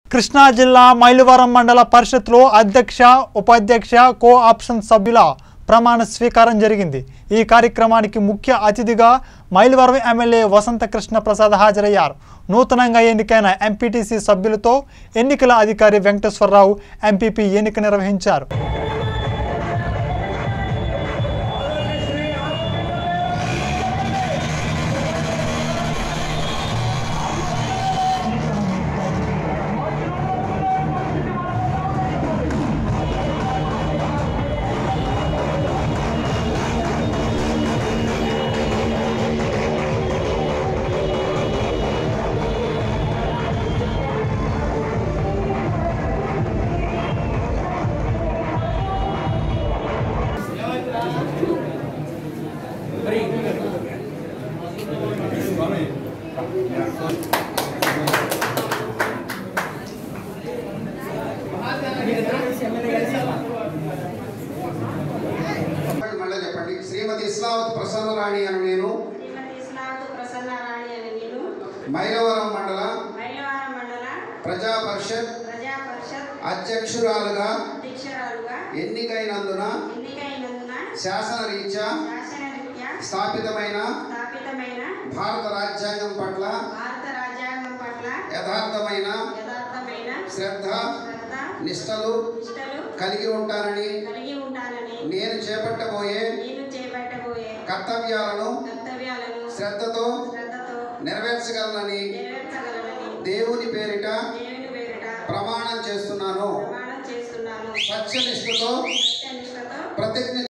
కృష్ణా జిల్లా మైలువరం మండల పరిషత్లో అధ్యక్ష ఉపాధ్యక్ష కో ఆప్షన్ సభ్యుల ప్రమాణ స్వీకారం జరిగింది ఈ కార్యక్రమానికి ముఖ్య అతిథిగా మైలువరం ఎమ్మెల్యే వసంత కృష్ణ ప్రసాద్ హాజరయ్యారు నూతనంగా ఎన్నికైన ఎంపీటీసీ సభ్యులతో ఎన్నికల అధికారి వెంకటేశ్వరరావు ఎంపీపీ ఎన్నిక నిర్వహించారు చెప్పండి, మళ్ళీ చెప్పండి శ్రీమతి ఇస్లావత్ ప్రసన్నరాణి అని నేను శ్రీమతి ఇస్లావతు ప్రసన్నారాణి అని నేను మైలవరం మండల మైలవారం మండల ప్రజా పరిషత్ ప్రజా పరిషత్ అధ్యక్షురాలుగా అధ్యక్షురాలుగా ఎన్నికైనందున ఎన్నికైనందున శాసనరీత్యా శాసనరీత్యా స్థాపితమైన స్థాపితమైన భారత రాజ్యాంగం పట్ల భారత రాజ్యాంగం పట్ల యథార్థమైన యథార్థమైన శ్రద్ధ శ్రద్ధ నిష్టలు నిష్టలు కలిగి ఉంటానని కలిగి ఉంటానని నేను చేపట్టబోయే నేను చేపట్టబోయే కర్తవ్యాలను కర్తవ్యాలను శ్రద్ధతో శ్రద్ధతో నెరవేర్చగలనని నెరవేర్చగలనని దేవుని పేరిట దేవుని పేరిట ప్రమాణం చేస్తున్నాను ప్రమాణం చేస్తున్నాను సత్యనిష్టతో సత్యనిష్టతో ప్రతిజ్ఞ